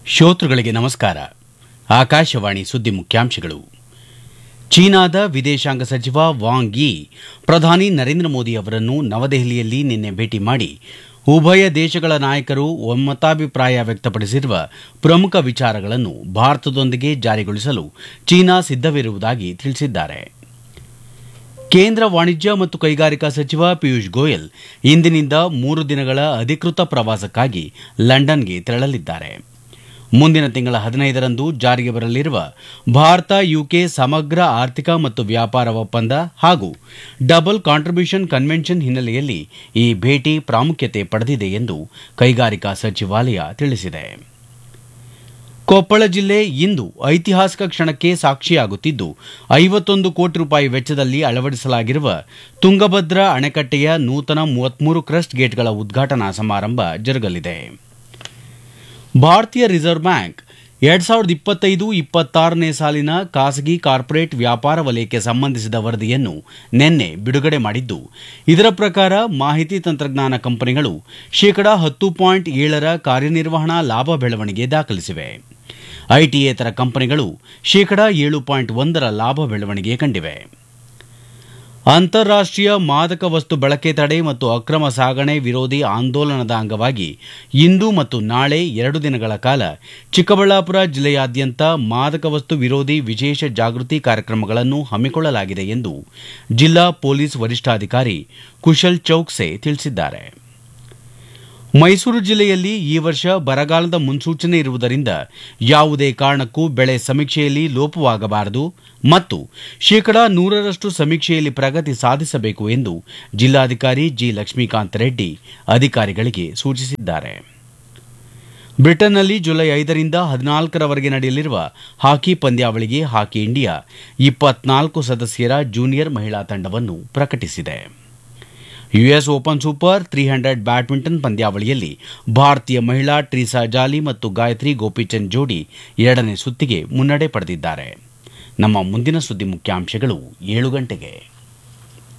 ಶ್ರೋತೃಗಳಿಗೆ ನಮಸ್ಕಾರ ಆಕಾಶವಾಣಿ ಸುದ್ದಿ ಮುಖ್ಯಾಂಶಗಳು ಚೀನಾದ ವಿದೇಶಾಂಗ ಸಚಿವ ವಾಂಗ್ ಯಿ ಪ್ರಧಾನಿ ನರೇಂದ್ರ ಮೋದಿ ಅವರನ್ನು ನವದೆಹಲಿಯಲ್ಲಿ ನಿನ್ನೆ ಭೇಟಿ ಮಾಡಿ ಉಭಯ ದೇಶಗಳ ನಾಯಕರು ಒಮ್ಮತಾಭಿಪ್ರಾಯ ವ್ಯಕ್ತಪಡಿಸಿರುವ ಪ್ರಮುಖ ವಿಚಾರಗಳನ್ನು ಭಾರತದೊಂದಿಗೆ ಜಾರಿಗೊಳಿಸಲು ಚೀನಾ ಸಿದ್ದವಿರುವುದಾಗಿ ತಿಳಿಸಿದ್ದಾರೆ ಕೇಂದ್ರ ವಾಣಿಜ್ಯ ಮತ್ತು ಕೈಗಾರಿಕಾ ಸಚಿವ ಪಿಯೂಷ್ ಗೋಯಲ್ ಇಂದಿನಿಂದ ಮೂರು ದಿನಗಳ ಅಧಿಕೃತ ಪ್ರವಾಸಕ್ಕಾಗಿ ಲಂಡನ್ಗೆ ತೆರಳಲಿದ್ದಾರೆ ಮುಂದಿನ ತಿಂಗಳ ಹದಿನೈದರಂದು ಜಾರಿಗೆ ಬರಲಿರುವ ಭಾರತ ಯುಕೆ ಸಮಗ್ರ ಆರ್ಥಿಕ ಮತ್ತು ವ್ಯಾಪಾರ ಒಪ್ಪಂದ ಹಾಗೂ ಡಬಲ್ ಕಾಂಟ್ರಿಬ್ಯೂಷನ್ ಕನ್ವೆನ್ಷನ್ ಹಿನ್ನೆಲೆಯಲ್ಲಿ ಈ ಭೇಟಿ ಪ್ರಾಮುಖ್ಯತೆ ಪಡೆದಿದೆ ಎಂದು ಕೈಗಾರಿಕಾ ಸಚಿವಾಲಯ ತಿಳಿಸಿದೆ ಕೊಪ್ಪಳ ಜಿಲ್ಲೆ ಇಂದು ಐತಿಹಾಸಿಕ ಕ್ಷಣಕ್ಕೆ ಸಾಕ್ಷಿಯಾಗುತ್ತಿದ್ದು ಐವತ್ತೊಂದು ಕೋಟಿ ರೂಪಾಯಿ ವೆಚ್ಚದಲ್ಲಿ ಅಳವಡಿಸಲಾಗಿರುವ ತುಂಗಭದ್ರಾ ಅಣೆಕಟ್ಟೆಯ ನೂತನ ಮೂವತ್ಮೂರು ಕ್ರಸ್ಟ್ ಗೇಟ್ಗಳ ಉದ್ಘಾಟನಾ ಸಮಾರಂಭ ಜರುಗಲಿದೆ ಭಾರತೀಯ ರಿಸರ್ವ್ ಬ್ಯಾಂಕ್ ಎರಡ್ ಸಾವಿರದ ಇಪ್ಪತ್ತೈದು ಇಪ್ಪತ್ತಾರನೇ ಸಾಲಿನ ಖಾಸಗಿ ಕಾರ್ಪೊರೇಟ್ ವ್ಯಾಪಾರ ವಲಯಕ್ಕೆ ಸಂಬಂಧಿಸಿದ ವರದಿಯನ್ನು ನಿನ್ನೆ ಬಿಡುಗಡೆ ಮಾಡಿದ್ದು ಇದರ ಪ್ರಕಾರ ಮಾಹಿತಿ ತಂತ್ರಜ್ಞಾನ ಕಂಪನಿಗಳು ಶೇಕಡಾ ಹತ್ತು ಪಾಯಿಂಟ್ ಏಳರ ಕಾರ್ಯನಿರ್ವಹಣಾ ಲಾಭ ಬೆಳವಣಿಗೆ ದಾಖಲಿಸಿವೆ ಐಟಿಯೇತರ ಕಂಪನಿಗಳು ಶೇಕಡಾ ಏಳು ಪಾಯಿಂಟ್ ಒಂದರ ಲಾಭ ಬೆಳವಣಿಗೆ ಕಂಡಿವೆ ಅಂತಾರಾಷ್ಟೀಯ ಮಾದಕ ವಸ್ತು ಬಳಕೆ ತಡೆ ಮತ್ತು ಅಕ್ರಮ ಸಾಗಣೆ ವಿರೋಧಿ ಆಂದೋಲನದ ಅಂಗವಾಗಿ ಇಂದು ಮತ್ತು ನಾಳೆ ಎರಡು ದಿನಗಳ ಕಾಲ ಚಿಕ್ಕಬಳ್ಳಾಪುರ ಜಿಲ್ಲೆಯಾದ್ಯಂತ ಮಾದಕ ವಸ್ತು ವಿರೋಧಿ ವಿಶೇಷ ಜಾಗೃತಿ ಕಾರ್ಯಕ್ರಮಗಳನ್ನು ಹಮ್ಮಿಕೊಳ್ಳಲಾಗಿದೆ ಎಂದು ಜಿಲ್ಲಾ ಪೊಲೀಸ್ ವರಿಷ್ಠಾಧಿಕಾರಿ ಕುಶಲ್ ಚೌಕ್ಸೆ ತಿಳಿಸಿದ್ದಾರೆ ಮೈಸೂರು ಜಿಲ್ಲೆಯಲ್ಲಿ ಈ ವರ್ಷ ಬರಗಾಲದ ಮುನ್ಸೂಚನೆ ಇರುವುದರಿಂದ ಯಾವುದೇ ಕಾರಣಕ್ಕೂ ಬೆಳೆ ಸಮೀಕ್ಷೆಯಲ್ಲಿ ಲೋಪವಾಗಬಾರದು ಮತ್ತು ಶೇಕಡಾ ನೂರರಷ್ಟು ಸಮೀಕ್ಷೆಯಲ್ಲಿ ಪ್ರಗತಿ ಸಾಧಿಸಬೇಕು ಎಂದು ಜಿಲ್ಲಾಧಿಕಾರಿ ಜಿ ಲಕ್ಷ್ಮೀಕಾಂತ್ ರೆಡ್ಡಿ ಅಧಿಕಾರಿಗಳಿಗೆ ಸೂಚಿಸಿದ್ದಾರೆ ಬ್ರಿಟನ್ನಲ್ಲಿ ಜುಲೈ ಐದರಿಂದ ಹದಿನಾಲ್ಕರವರೆಗೆ ನಡೆಯಲಿರುವ ಹಾಕಿ ಪಂದ್ಯಾವಳಿಗೆ ಹಾಕಿ ಇಂಡಿಯಾ ಇಪ್ಪತ್ನಾಲ್ಕು ಸದಸ್ಯರ ಜೂನಿಯರ್ ಮಹಿಳಾ ತಂಡವನ್ನು ಪ್ರಕಟಿಸಿದೆ US open super three hundred badminton ಪಂದ್ಯಾವಳಿಯಲ್ಲಿ ಭಾರತೀಯ ಮಹಿಳಾ ಟ್ರೀಸಾ ಜಾಲಿ ಮತ್ತು ಗಾಯತ್ರಿ ಗೋಪಿಚಂದ್ ಜೋಡಿ ಎರಡನೇ ಸುತ್ತಿಗೆ ಮುನ್ನಡೆ ಪಡೆದಿದ್ದಾರೆ ನಮ್ಮ ಮುಂದಿನ ಸುದ್ದಿ ಮುಖ್ಯಾಂಶಗಳು ಏಳು ಗಂಟೆಗೆ